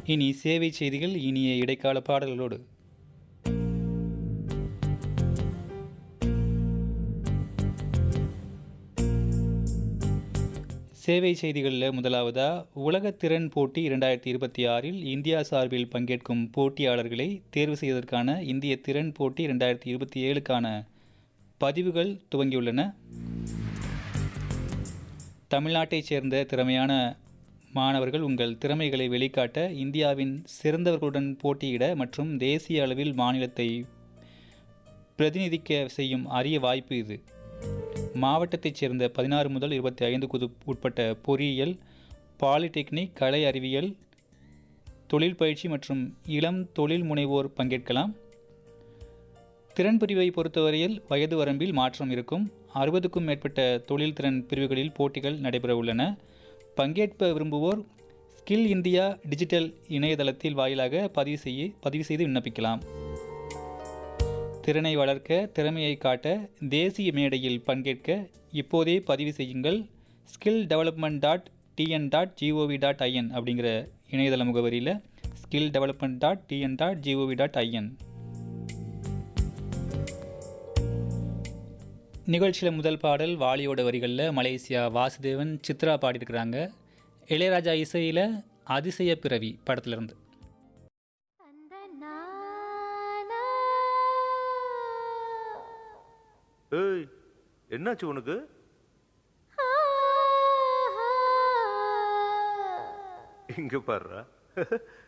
இனி சேவை செய்திகள் இனிய இடைக்கால பாடல்களோடு சேவை செய்திகளில் முதலாவதா உலக திறன் போட்டி இரண்டாயிரத்தி இருபத்தி ஆறில் இந்தியா சார்பில் பங்கேற்கும் போட்டியாளர்களை தேர்வு செய்வதற்கான இந்திய திறன் போட்டி இரண்டாயிரத்தி இருபத்தி ஏழுக்கான பதிவுகள் துவங்கியுள்ளன தமிழ்நாட்டைச் சேர்ந்த திறமையான மாணவர்கள் உங்கள் திறமைகளை வெளிக்காட்ட இந்தியாவின் சிறந்தவர்களுடன் போட்டியிட மற்றும் தேசிய அளவில் மாநிலத்தை பிரதிநிதிக்க செய்யும் அரிய வாய்ப்பு இது மாவட்டத்தைச் சேர்ந்த பதினாறு முதல் இருபத்தி ஐந்துக்கு உட்பட்ட பொறியியல் பாலிடெக்னிக் கலை அறிவியல் தொழில் பயிற்சி மற்றும் இளம் தொழில் முனைவோர் பங்கேற்கலாம் திறன் பிரிவை பொறுத்தவரையில் வயது வரம்பில் மாற்றம் இருக்கும் அறுபதுக்கும் மேற்பட்ட தொழில் திறன் பிரிவுகளில் போட்டிகள் நடைபெற உள்ளன பங்கேற்ப விரும்புவோர் ஸ்கில் இந்தியா டிஜிட்டல் இணையதளத்தில் வாயிலாக பதிவு செய்ய பதிவு செய்து விண்ணப்பிக்கலாம் திறனை வளர்க்க திறமையை காட்ட தேசிய மேடையில் பங்கேற்க இப்போதே பதிவு செய்யுங்கள் skill development dot TN dot gov dot IN அப்படிங்கிற இணையதள முகவரியில் skill development dot TN dot gov dot IN நிகழ்ச்சியில் முதல் பாடல் வாலியோட வரிகளில் மலேசியா வாசுதேவன் சித்ரா பாடியிருக்கிறாங்க இளையராஜா இசையில் அதிசய பிறவி படத்துலேருந்து அந்த நானா ஏய் என்னாச்சு உனக்கு ஆஹா இங்க பாருடா